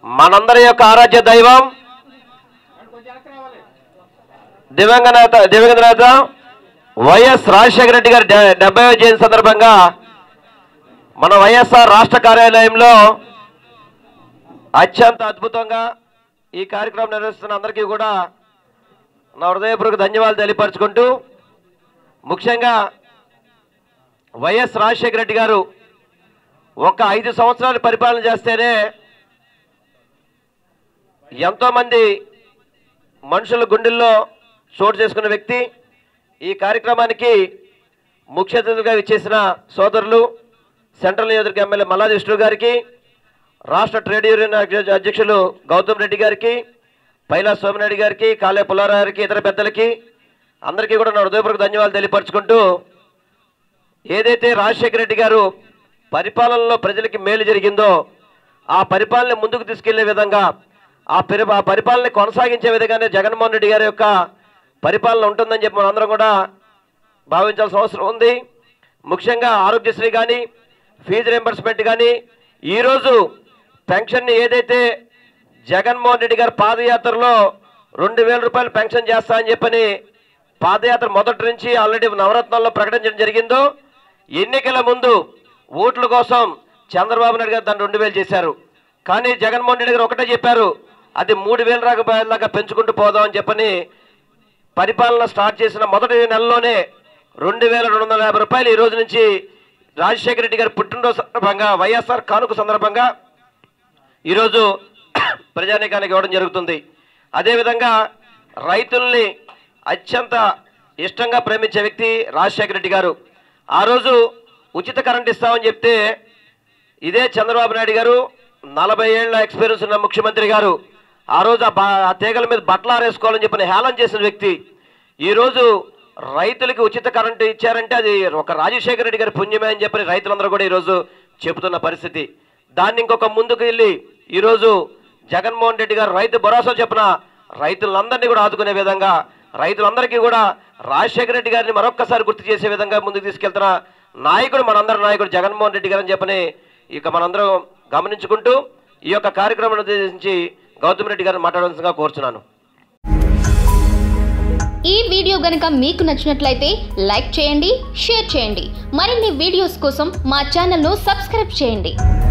మనందరి యొక్క ఆరాధ్య దైవం దివంగ నేత దివంగత నేత వైఎస్ రాజశేఖర రెడ్డి గారి డె- డెబ్బైవ జయంతి సందర్భంగా మన వైఎస్ఆర్ రాష్ట్ర కార్యాలయంలో అత్యంత అద్భుతంగా ఈ కార్యక్రమం నిర్వహిస్తున్న అందరికీ కూడా నా హృదయపూర్వక ధన్యవాదాలు తెలియపరచుకుంటూ ముఖ్యంగా వైఎస్ రాజశేఖర రెడ్డి గారు ఒక ఐదు సంవత్సరాలు పరిపాలన చేస్తేనే ఎంతోమంది మనుషుల గుండెల్లో చోటు చేసుకున్న వ్యక్తి ఈ కార్యక్రమానికి ముఖ్య అతిథులుగా ఇచ్చేసిన సోదరులు సెంట్రల్ నియోజకవర్గ ఎమ్మెల్యే మల్లాది విష్ణు గారికి రాష్ట్ర ట్రేడ్ యూనియన్ అధ్య- అధ్యక్షులు గౌతమ్ రెడ్డి గారికి పైలా సోమిరెడ్డి గారికి కాలే పుల్లారావు గారికి ఇతర పెద్దలకి అందరికీ కూడా నా హృదయపూర్వక ధన్యవాదాలు తెలియపరచుకుంటూ ఏదైతే రాజశేఖర రెడ్డి గారు పరిపాలనలో ప్రజలకి మేలు జరిగిందో ఆ పరిపాలన ముందుకు తీసుకెళ్లే విధంగా ఆ పరి ఆ పరిపాలన కొనసాగించే విధంగానే జగన్మోహన్ రెడ్డి గారి యొక్క పరిపాలన ఉంటుందని చెప్పి మనందరం కూడా భావించాల్సిన అవసరం ఉంది ముఖ్యంగా ఆరోగ్యశ్రీ కానీ ఫీజు రియంబర్స్మెంట్ కానీ ఈరోజు పెన్షన్ని ఏదైతే జగన్మోహన్ రెడ్డి గారి పాదయాత్రలో రెండు వేల రూపాయలు పెన్షన్ చేస్తా అని చెప్పని పాదయాత్ర మొదటి నుంచి ఆల్రెడీ నవరత్నాల్లో ప్రకటించడం జరిగిందో ఎన్నికల ముందు ఓట్ల కోసం చంద్రబాబు నాయుడు గారు దాన్ని రెండు వేలు చేశారు కానీ జగన్మోహన్ రెడ్డి గారు ఒకటే చెప్పారు అది మూడు వేల రూపాయలదాకా పెంచుకుంటూ పోదాం అని చెప్పని పరిపాలన స్టార్ట్ చేసిన మొదటి నెలలోనే రెండు వేల రెండు వందల యాభై రూపాయలు ఈ రోజు నుంచి రాజశేఖర రెడ్డి గారి పుట్టినరోజు సందర్భంగా వైఎస్ఆర్ కానుక సందర్భంగా ఈరోజు ప్రజానీకానికి ఇవ్వడం జరుగుతుంది అదేవిధంగా రైతుల్ని అత్యంత ఇష్టంగా ప్రేమించే వ్యక్తి రాజశేఖర రెడ్డి గారు ఆ రోజు ఉచిత కరెంట్ ఇస్తామని చెప్తే ఇదే చంద్రబాబు నాయుడు గారు నలభై ఏళ్ల ఎక్స్పీరియన్స్ ఉన్న ముఖ్యమంత్రి గారు ఆ రోజు ఆ బా- ఆ తీగల మీద బట్టలు ఆరేసుకోవాలని చెప్పని హేళన చేసిన వ్యక్తి ఈరోజు రైతులకి ఉచిత కరెంటు ఇచ్చారంటే అది ఒక రాజశేఖర రెడ్డి గారి పుణ్యమే అని చెప్పని రైతులందరూ కూడా ఈరోజు చెబుతున్న పరిస్థితి దాన్ని ఇంకొక ముందుకు వెళ్ళి ఈరోజు జగన్మోహన్ రెడ్డి గారు రైతు భరోసా చెప్పిన రైతులందరినీ కూడా ఆదుకునే విధంగా రైతులందరికీ కూడా రాజశేఖర రెడ్డి గారిని మరొక్కసారి గుర్తు చేసే విధంగా ముందుకు తీసుకెళ్తున్న నాయకుడు మనందరి నాయకుడు జగన్మోహన్ రెడ్డి గారు అని చెప్పని ఇక మనందరం గమనించుకుంటూ ఈ యొక్క కార్యక్రమాన్ని ఉద్దేశించి గౌతమ్ రెడ్డి గారిని మాట్లాడవలసిందిగా కోరుచున్నాను ఈ వీడియో గనుక మీకు నచ్చినట్లయితే లైక్ చేయండి షేర్ చేయండి మరిన్ని వీడియోస్ కోసం మా ఛానల్ను సబ్స్క్రైబ్ చేయండి